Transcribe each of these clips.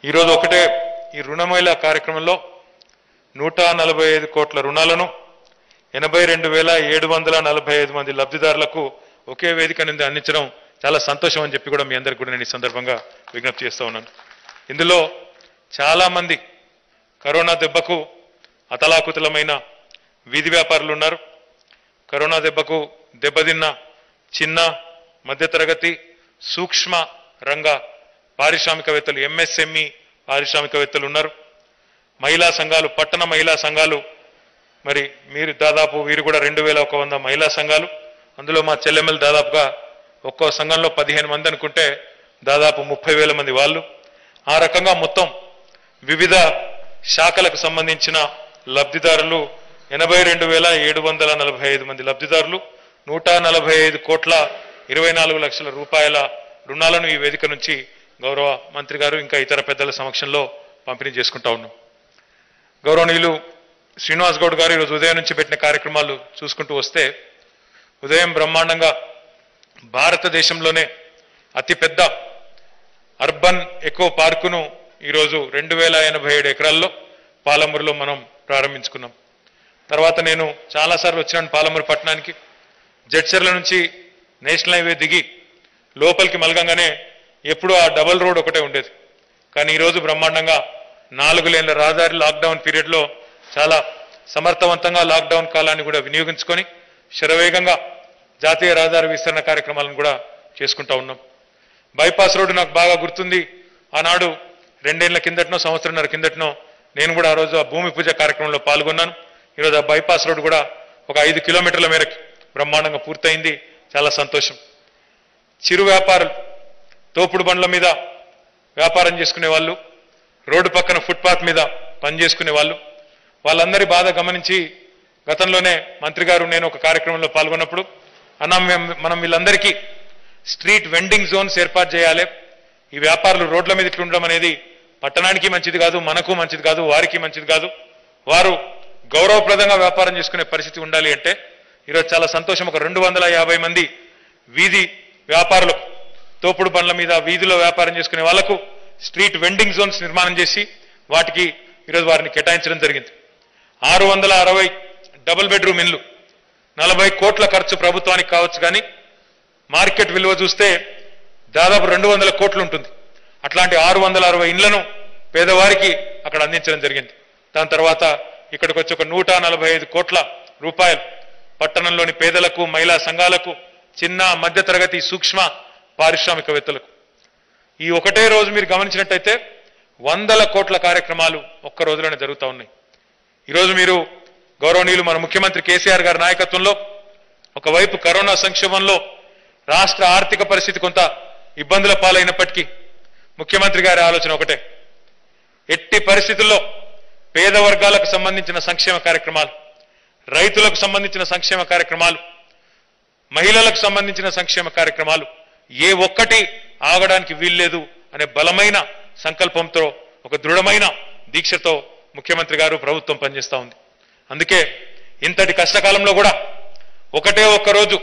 ఈరోజు ఒకటే ఈ రుణమహిళ కార్యక్రమంలో నూట నలభై ఐదు కోట్ల రుణాలను ఎనభై రెండు వేల ఏడు వందల నలభై ఐదు మంది లబ్ధిదారులకు ఒకే వేదిక నుండి అందించడం చాలా సంతోషం అని చెప్పి కూడా మీ అందరికి కూడా నేను ఈ సందర్భంగా విజ్ఞప్తి చేస్తా ఉన్నాను ఇందులో చాలా మంది కరోనా దెబ్బకు అతలాకుతలమైన వీధి వ్యాపారులు ఉన్నారు కరోనా దెబ్బకు దెబ్బతిన్న చిన్న మధ్యతరగతి సూక్ష్మ రంగ పారిశ్రామికవేత్తలు ఎంఎస్ఎంఈ పారిశ్రామికవేత్తలు ఉన్నారు మహిళా సంఘాలు పట్టణ మహిళా సంఘాలు మరి మీరు దాదాపు వీరు కూడా రెండు వేల ఒక వంద మహిళా సంఘాలు అందులో మా చెల్లెమ్మలు దాదాపుగా ఒక్కో సంఘంలో పదిహేను మంది అనుకుంటే దాదాపు ముప్పై వేల మంది వాళ్ళు ఆ రకంగా మొత్తం వివిధ శాఖలకు సంబంధించిన లబ్ధిదారులు ఎనభై రెండు వేల ఏడు వందల నలభై ఐదు మంది లబ్ధిదారులు నూట నలభై ఐదు కోట్ల ఇరవై నాలుగు లక్షల రూపాయల రుణాలను ఈ వేదిక నుంచి గౌరవ మంత్రి గారు ఇంకా ఇతర పెద్దల సమక్షంలో పంపిణీ చేసుకుంటా ఉన్నాం గౌరవనీయులు శ్రీనివాస్ గౌడ్ గారు ఈరోజు ఉదయం నుంచి పెట్టిన కార్యక్రమాలు చూసుకుంటూ వస్తే ఉదయం బ్రహ్మాండంగా భారతదేశంలోనే అతిపెద్ద అర్బన్ ఎకో పార్కును ఈరోజు రెండు వేల ఎనభై ఏడు ఎకరాల్లో పాలమూరులో మనం ప్రారంభించుకున్నాం తర్వాత నేను చాలాసార్లు వచ్చినాను పాలమూరు పట్టణానికి జడ్చర్ల నుంచి నేషనల్ హైవే దిగి లోపలికి మలగంగానే ఎప్పుడూ ఆ డబల్ రోడ్ ఒకటే ఉండేది కానీ ఈరోజు బ్రహ్మాండంగా నాలుగు లేన్ల రహదారి లాక్డౌన్ పీరియడ్లో చాలా సమర్థవంతంగా లాక్డౌన్ కాలాన్ని కూడా వినియోగించుకొని శరవేగంగా జాతీయ రహదారి విస్తరణ కార్యక్రమాలను కూడా చేసుకుంటా ఉన్నాం బైపాస్ రోడ్డు నాకు బాగా గుర్తుంది ఆనాడు రెండేళ్ల కిందటనో సంవత్సరంన్నర కిందటనో నేను కూడా ఆ రోజు ఆ భూమి పూజ కార్యక్రమంలో పాల్గొన్నాను ఈరోజు ఆ బైపాస్ రోడ్డు కూడా ఒక ఐదు కిలోమీటర్ల మేరకు బ్రహ్మాండంగా పూర్తయింది చాలా సంతోషం చిరు వ్యాపారులు తోపుడు బండ్ల మీద వ్యాపారం చేసుకునే వాళ్ళు రోడ్డు పక్కన ఫుట్పాత్ మీద పని చేసుకునే వాళ్ళు వాళ్ళందరి బాధ గమనించి గతంలోనే మంత్రి గారు నేను ఒక కార్యక్రమంలో పాల్గొన్నప్పుడు అన్నా మేము- మనం వీళ్ళందరికీ స్ట్రీట్ వెండింగ్ జోన్స్ ఏర్పాటు చేయాలి ఈ వ్యాపారులు రోడ్ల మీద ఇట్లా ఉండడం అనేది పట్టణానికి మంచిది కాదు మనకు మంచిది కాదు వారికి మంచిది కాదు వారు గౌరవప్రదంగా వ్యాపారం చేసుకునే పరిస్థితి ఉండాలి అంటే ఈరోజు చాలా సంతోషం ఒక రెండు వందల యాభై మంది వీధి వ్యాపారులకు తోపుడు బండ్ల మీద వీధిలో వ్యాపారం చేసుకునే వాళ్లకు స్ట్రీట్ వెండింగ్ జోన్స్ నిర్మాణం చేసి వాటికి ఈరోజు వారిని కేటాయించడం జరిగింది ఆరు వందల అరవై డబుల్ బెడ్రూమ్ ఇల్లు నలభై కోట్ల ఖర్చు ప్రభుత్వానికి కావచ్చు కానీ మార్కెట్ విలువ చూస్తే దాదాపు రెండు వందల కోట్లు ఉంటుంది అట్లాంటి ఆరు వందల అరవై ఇండ్లను పేదవారికి అక్కడ అందించడం జరిగింది దాని తర్వాత ఇక్కడికి వచ్చి ఒక నూట నలభై ఐదు కోట్ల రూపాయలు పట్టణంలోని పేదలకు మహిళా సంఘాలకు చిన్న మధ్యతరగతి సూక్ష్మ పారిశ్రామికవేత్తలకు ఈ ఒకటే రోజు మీరు గమనించినట్టయితే వందల కోట్ల కార్యక్రమాలు ఒక్క రోజులోనే జరుగుతూ ఉన్నాయి ఈరోజు మీరు గౌరవనీయులు మన ముఖ్యమంత్రి కేసీఆర్ గారి నాయకత్వంలో ఒకవైపు కరోనా సంక్షోభంలో రాష్ట్ర ఆర్థిక పరిస్థితి కొంత ఇబ్బందుల పాలైనప్పటికీ ముఖ్యమంత్రి గారి ఆలోచన ఒకటే ఎట్టి పరిస్థితుల్లో పేద వర్గాలకు సంబంధించిన సంక్షేమ కార్యక్రమాలు రైతులకు సంబంధించిన సంక్షేమ కార్యక్రమాలు మహిళలకు సంబంధించిన సంక్షేమ కార్యక్రమాలు ఏ ఒక్కటి ఆగడానికి వీల్లేదు అనే బలమైన సంకల్పంతో ఒక దృఢమైన దీక్షతో ముఖ్యమంత్రి గారు ప్రభుత్వం పనిచేస్తా ఉంది అందుకే ఇంతటి కష్టకాలంలో కూడా ఒకటే ఒక్క రోజు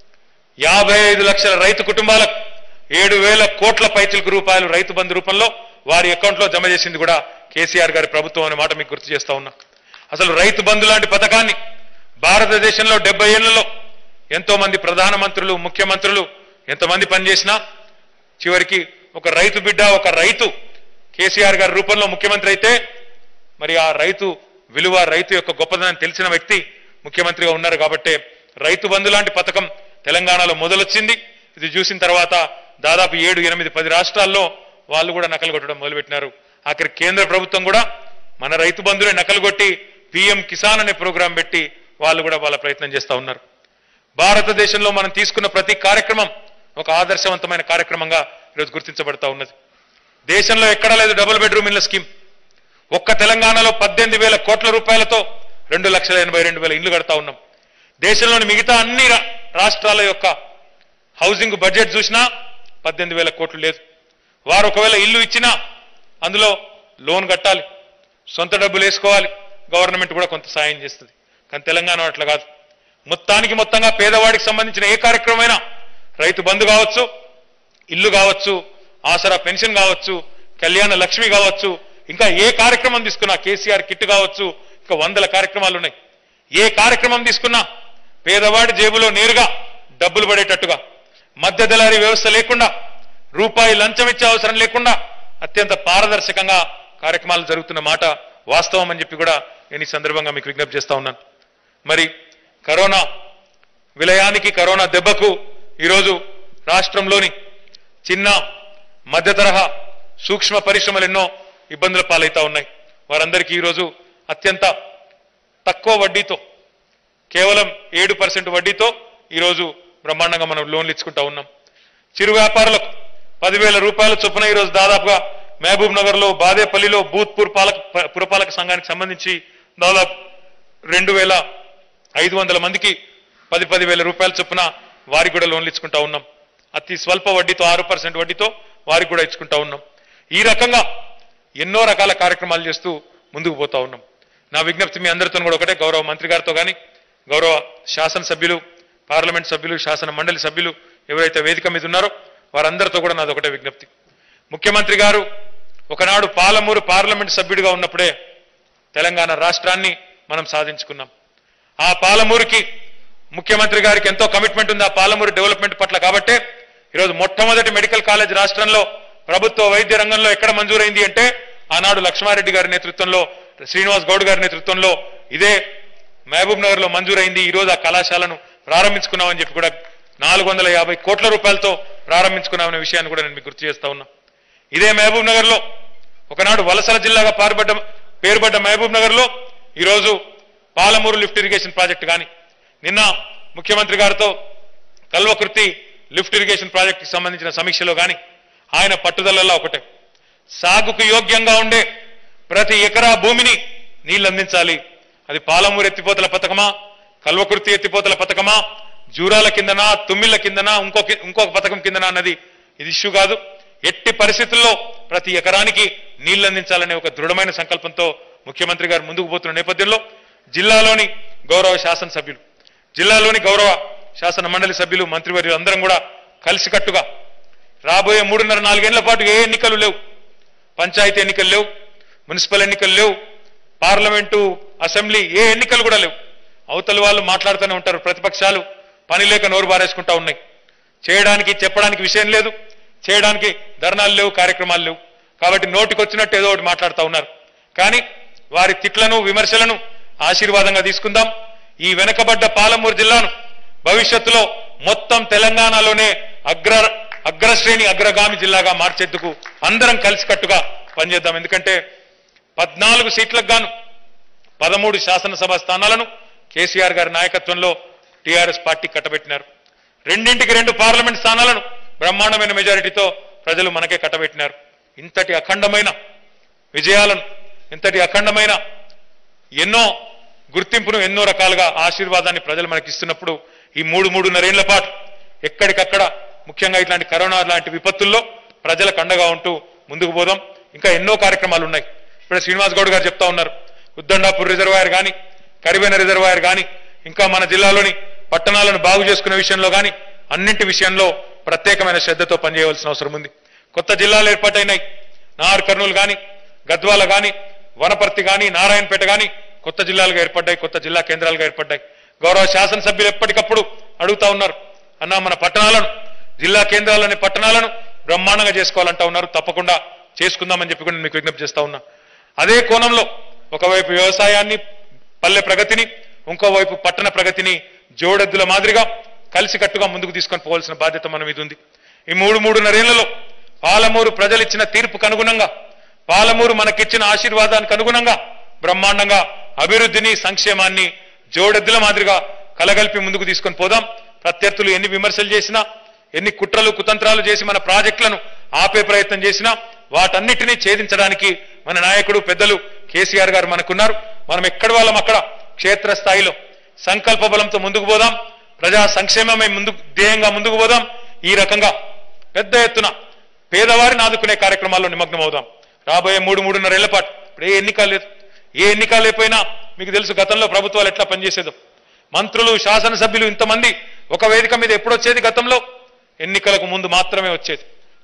యాభై ఐదు లక్షల రైతు కుటుంబాలకు ఏడు వేల కోట్ల పైచిలకు రూపాయలు రైతు బంధు రూపంలో వారి అకౌంట్లో జమ చేసింది కూడా కేసీఆర్ గారి ప్రభుత్వం అనే మాట మీకు గుర్తు చేస్తా ఉన్నా అసలు రైతు బంధు లాంటి పథకాన్ని భారతదేశంలో డెబ్బై ఏళ్లలో ఎంతో మంది ప్రధానమంత్రులు ముఖ్యమంత్రులు ఎంతమంది పనిచేసినా చివరికి ఒక రైతు బిడ్డ ఒక రైతు కేసీఆర్ గారి రూపంలో ముఖ్యమంత్రి అయితే మరి ఆ రైతు విలువ రైతు యొక్క గొప్పదనం తెలిసిన వ్యక్తి ముఖ్యమంత్రిగా ఉన్నారు కాబట్టి రైతు బంధు లాంటి పథకం తెలంగాణలో మొదలొచ్చింది ఇది చూసిన తర్వాత దాదాపు ఏడు ఎనిమిది పది రాష్ట్రాల్లో వాళ్ళు కూడా నకలు కొట్టడం మొదలుపెట్టినారు ఆఖరి కేంద్ర ప్రభుత్వం కూడా మన రైతు బంధువులే నకలు కొట్టి పిఎం కిసాన్ అనే ప్రోగ్రాం పెట్టి వాళ్ళు కూడా వాళ్ళ ప్రయత్నం చేస్తా ఉన్నారు భారతదేశంలో మనం తీసుకున్న ప్రతి కార్యక్రమం ఒక ఆదర్శవంతమైన కార్యక్రమంగా ఈరోజు గుర్తించబడతా ఉన్నది దేశంలో ఎక్కడా లేదు డబుల్ బెడ్రూమ్ ఇళ్ల స్కీమ్ ఒక్క తెలంగాణలో పద్దెనిమిది వేల కోట్ల రూపాయలతో రెండు లక్షల ఎనభై రెండు వేల ఇండ్లు కడతా ఉన్నాం దేశంలోని మిగతా అన్ని రా- రాష్ట్రాల యొక్క హౌసింగ్ బడ్జెట్ చూసినా పద్దెనిమిది వేల కోట్లు లేదు వారు ఒకవేళ ఇల్లు ఇచ్చినా అందులో లోన్ కట్టాలి సొంత డబ్బులు వేసుకోవాలి గవర్నమెంట్ కూడా కొంత సాయం చేస్తుంది కానీ తెలంగాణ అట్లా కాదు మొత్తానికి మొత్తంగా పేదవాడికి సంబంధించిన ఏ కార్యక్రమమైనా రైతు బంధు కావచ్చు ఇల్లు కావచ్చు ఆసరా పెన్షన్ కావచ్చు కళ్యాణ లక్ష్మి కావచ్చు ఇంకా ఏ కార్యక్రమం తీసుకున్నా కేసీఆర్ కిట్ కావచ్చు ఇంకా వందల కార్యక్రమాలు ఉన్నాయి ఏ కార్యక్రమం తీసుకున్నా పేదవాడి జేబులో నేరుగా డబ్బులు పడేటట్టుగా మధ్య దళారీ వ్యవస్థ లేకుండా రూపాయి లంచం ఇచ్చే అవసరం లేకుండా అత్యంత పారదర్శకంగా కార్యక్రమాలు జరుగుతున్న మాట వాస్తవం అని చెప్పి కూడా నేను ఈ సందర్భంగా మీకు విజ్ఞప్తి చేస్తా ఉన్నాను మరి కరోనా విలయానికి కరోనా దెబ్బకు ఈరోజు రాష్ట్రంలోని చిన్న మధ్య తరహా సూక్ష్మ పరిశ్రమలు ఎన్నో ఇబ్బందుల పాలవుతా ఉన్నాయి వారందరికీ ఈరోజు అత్యంత తక్కువ వడ్డీతో కేవలం ఏడు పర్సెంట్ వడ్డీతో ఈరోజు బ్రహ్మాండంగా మనం లోన్లు ఇచ్చుకుంటా ఉన్నాం చిరు వ్యాపారులకు పదివేల రూపాయల చొప్పున ఈరోజు దాదాపుగా మహబూబ్ నగర్ లో బాదేపల్లిలో బూత్పూర్ పాలక ప- పురపాలక సంఘానికి సంబంధించి దాదాపు రెండు వేల ఐదు వందల మందికి పది పది వేల రూపాయల చొప్పున వారికి కూడా లోన్లు ఇచ్చుకుంటా ఉన్నాం అతి స్వల్ప వడ్డీతో ఆరు పర్సెంట్ వడ్డీతో వారికి కూడా ఇచ్చుకుంటా ఉన్నాం ఈ రకంగా ఎన్నో రకాల కార్యక్రమాలు చేస్తూ ముందుకు పోతా ఉన్నాం నా విజ్ఞప్తి మీ అందరితో కూడా ఒకటే గౌరవ మంత్రి గారితో కానీ గౌరవ శాసనసభ్యులు పార్లమెంట్ సభ్యులు శాసన మండలి సభ్యులు ఎవరైతే వేదిక మీద ఉన్నారో వారందరితో కూడా నాది ఒకటే విజ్ఞప్తి ముఖ్యమంత్రి గారు ఒకనాడు పాలమూరు పార్లమెంట్ సభ్యుడిగా ఉన్నప్పుడే తెలంగాణ రాష్ట్రాన్ని మనం సాధించుకున్నాం ఆ పాలమూరుకి ముఖ్యమంత్రి గారికి ఎంతో కమిట్మెంట్ ఉంది ఆ పాలమూరు డెవలప్మెంట్ పట్ల కాబట్టే ఈరోజు మొట్టమొదటి మెడికల్ కాలేజ్ రాష్ట్రంలో ప్రభుత్వ వైద్య రంగంలో ఎక్కడ మంజూరైంది అంటే ఆనాడు లక్ష్మారెడ్డి గారి నేతృత్వంలో శ్రీనివాస్ గౌడ్ గారి నేతృత్వంలో ఇదే మహబూబ్ నగర్ లో మంజూరైంది ఈ రోజు ఆ కళాశాలను ప్రారంభించుకున్నామని చెప్పి కూడా నాలుగు వందల యాభై కోట్ల రూపాయలతో ప్రారంభించుకున్నామనే విషయాన్ని కూడా నేను మీకు గుర్తు చేస్తా ఉన్నా ఇదే మహబూబ్ నగర్ లో ఒకనాడు వలసల జిల్లాగా పారుబడ్డ పేరుపడ్డ మహబూబ్ నగర్ లో ఈరోజు పాలమూరు లిఫ్ట్ ఇరిగేషన్ ప్రాజెక్ట్ కానీ నిన్న ముఖ్యమంత్రి గారితో కల్వకృతి లిఫ్ట్ ఇరిగేషన్ ప్రాజెక్టుకి సంబంధించిన సమీక్షలో కానీ ఆయన పట్టుదలలో ఒకటే సాగుకు యోగ్యంగా ఉండే ప్రతి ఎకరా భూమిని నీళ్లు అందించాలి అది పాలమూరు ఎత్తిపోతల పథకమా కల్వకుర్తి ఎత్తిపోతల పథకమా జూరాల కిందనా తుమ్మిళ్ళ కిందనా ఇంకొక ఇంకొక పథకం కిందనా అన్నది ఇది ఇష్యూ కాదు ఎట్టి పరిస్థితుల్లో ప్రతి ఎకరానికి నీళ్లు అందించాలనే ఒక దృఢమైన సంకల్పంతో ముఖ్యమంత్రి గారు ముందుకు పోతున్న నేపథ్యంలో జిల్లాలోని గౌరవ శాసనసభ్యులు జిల్లాలోని గౌరవ శాసన మండలి సభ్యులు మంత్రివర్యులు అందరం కూడా కలిసికట్టుగా రాబోయే మూడున్నర నాలుగేళ్ల పాటు ఏ ఎన్నికలు లేవు పంచాయతీ ఎన్నికలు లేవు మున్సిపల్ ఎన్నికలు లేవు పార్లమెంటు అసెంబ్లీ ఏ ఎన్నికలు కూడా లేవు అవతల వాళ్ళు మాట్లాడుతూనే ఉంటారు ప్రతిపక్షాలు పని లేక నోరు బారేసుకుంటా ఉన్నాయి చేయడానికి చెప్పడానికి విషయం లేదు చేయడానికి ధర్నాలు లేవు కార్యక్రమాలు లేవు కాబట్టి నోటికొచ్చినట్టు ఏదో ఒకటి మాట్లాడుతూ ఉన్నారు కానీ వారి తిట్లను విమర్శలను ఆశీర్వాదంగా తీసుకుందాం ఈ వెనకబడ్డ పాలమూరు జిల్లాను భవిష్యత్తులో మొత్తం తెలంగాణలోనే అగ్ర అగ్రశ్రేణి అగ్రగామి జిల్లాగా మార్చేందుకు అందరం కలిసికట్టుగా పనిచేద్దాం ఎందుకంటే పద్నాలుగు సీట్లకు గాను పదమూడు శాసనసభ స్థానాలను కేసీఆర్ గారి నాయకత్వంలో టీఆర్ఎస్ పార్టీ కట్టబెట్టినారు రెండింటికి రెండు పార్లమెంట్ స్థానాలను బ్రహ్మాండమైన మెజారిటీతో ప్రజలు మనకే కట్టబెట్టినారు ఇంతటి అఖండమైన విజయాలను ఇంతటి అఖండమైన ఎన్నో గుర్తింపును ఎన్నో రకాలుగా ఆశీర్వాదాన్ని ప్రజలు మనకి ఇస్తున్నప్పుడు ఈ మూడు మూడున్నరేళ్ల పాటు ఎక్కడికక్కడ ముఖ్యంగా ఇట్లాంటి కరోనా లాంటి విపత్తుల్లో ప్రజలకు అండగా ఉంటూ ముందుకు పోదాం ఇంకా ఎన్నో కార్యక్రమాలు ఉన్నాయి ఇప్పుడు శ్రీనివాస్ గౌడ్ గారు చెప్తా ఉన్నారు ఉద్దండాపూర్ రిజర్వాయర్ కానీ కరివెన రిజర్వాయర్ కానీ ఇంకా మన జిల్లాలోని పట్టణాలను బాగు చేసుకునే విషయంలో కానీ అన్నింటి విషయంలో ప్రత్యేకమైన శ్రద్ధతో పనిచేయవలసిన అవసరం ఉంది కొత్త జిల్లాలు ఏర్పాటైనాయి నార్ కర్నూలు కానీ గద్వాల కానీ వనపర్తి కానీ నారాయణపేట కానీ కొత్త జిల్లాలుగా ఏర్పడ్డాయి కొత్త జిల్లా కేంద్రాలుగా ఏర్పడ్డాయి గౌరవ శాసనసభ్యులు ఎప్పటికప్పుడు అడుగుతా ఉన్నారు అన్నా మన పట్టణాలను జిల్లా కేంద్రాలని పట్టణాలను బ్రహ్మాండంగా చేసుకోవాలంటా ఉన్నారు తప్పకుండా చేసుకుందామని చెప్పి కూడా నేను మీకు విజ్ఞప్తి చేస్తా ఉన్నా అదే కోణంలో ఒకవైపు వ్యవసాయాన్ని పల్లె ప్రగతిని ఇంకోవైపు పట్టణ ప్రగతిని జోడెద్దుల మాదిరిగా కలిసికట్టుగా ముందుకు తీసుకొని పోవాల్సిన బాధ్యత మన మీద ఉంది ఈ మూడు మూడున్నరేళ్లలో పాలమూరు ప్రజలు ఇచ్చిన తీర్పుకు అనుగుణంగా పాలమూరు మనకిచ్చిన ఆశీర్వాదానికి అనుగుణంగా బ్రహ్మాండంగా అభివృద్ధిని సంక్షేమాన్ని జోడెద్దుల మాదిరిగా కలగలిపి ముందుకు తీసుకొని పోదాం ప్రత్యర్థులు ఎన్ని విమర్శలు చేసినా ఎన్ని కుట్రలు కుతంత్రాలు చేసి మన ప్రాజెక్టులను ఆపే ప్రయత్నం చేసినా వాటన్నిటినీ ఛేదించడానికి మన నాయకుడు పెద్దలు కేసీఆర్ గారు మనకున్నారు మనం ఎక్కడి వాళ్ళం అక్కడ క్షేత్రస్థాయిలో సంకల్ప బలంతో ముందుకు పోదాం ప్రజా సంక్షేమమే ముందుకు ధ్యేయంగా ముందుకు పోదాం ఈ రకంగా పెద్ద ఎత్తున పేదవారిని ఆదుకునే కార్యక్రమాల్లో నిమగ్నం అవుదాం రాబోయే మూడు మూడున్నరేళ్ల పాటు ఇప్పుడు ఏ ఎన్నిక లేదు ఏ ఎన్నిక లేకపోయినా మీకు తెలుసు గతంలో ప్రభుత్వాలు ఎట్లా పనిచేసేదో మంత్రులు శాసనసభ్యులు ఇంతమంది ఒక వేదిక మీద ఎప్పుడు వచ్చేది గతంలో ఎన్నికలకు ముందు మాత్రమే వచ్చేది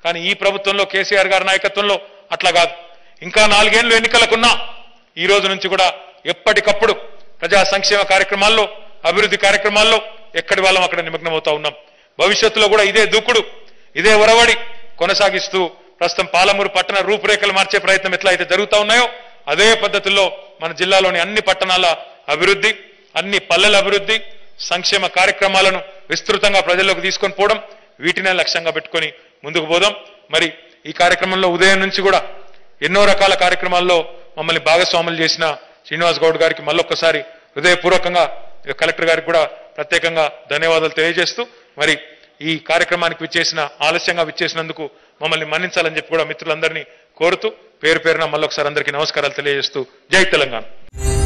కానీ ఈ ప్రభుత్వంలో కేసీఆర్ గారి నాయకత్వంలో అట్లా కాదు ఇంకా నాలుగేళ్లు ఎన్నికలకున్నా ఈ రోజు నుంచి కూడా ఎప్పటికప్పుడు ప్రజా సంక్షేమ కార్యక్రమాల్లో అభివృద్ధి కార్యక్రమాల్లో ఎక్కడి వాళ్ళం అక్కడ నిమగ్నమవుతా ఉన్నాం భవిష్యత్తులో కూడా ఇదే దూకుడు ఇదే ఒరవడి కొనసాగిస్తూ ప్రస్తుతం పాలమూరు పట్టణ రూపురేఖలు మార్చే ప్రయత్నం ఎట్లా అయితే జరుగుతా ఉన్నాయో అదే పద్ధతిలో మన జిల్లాలోని అన్ని పట్టణాల అభివృద్ధి అన్ని పల్లెల అభివృద్ధి సంక్షేమ కార్యక్రమాలను విస్తృతంగా ప్రజల్లోకి తీసుకొని పోవడం వీటినే లక్ష్యంగా పెట్టుకొని ముందుకు పోదాం మరి ఈ కార్యక్రమంలో ఉదయం నుంచి కూడా ఎన్నో రకాల కార్యక్రమాల్లో మమ్మల్ని భాగస్వాములు చేసిన శ్రీనివాస్ గౌడ్ గారికి మళ్ళొక్కసారి హృదయపూర్వకంగా కలెక్టర్ గారికి కూడా ప్రత్యేకంగా ధన్యవాదాలు తెలియజేస్తూ మరి ఈ కార్యక్రమానికి విచ్చేసిన ఆలస్యంగా విచ్చేసినందుకు మమ్మల్ని మన్నించాలని చెప్పి కూడా మిత్రులందరినీ కోరుతూ పేరు పేరున మళ్ళొకసారి అందరికీ నమస్కారాలు తెలియజేస్తూ జై తెలంగాణ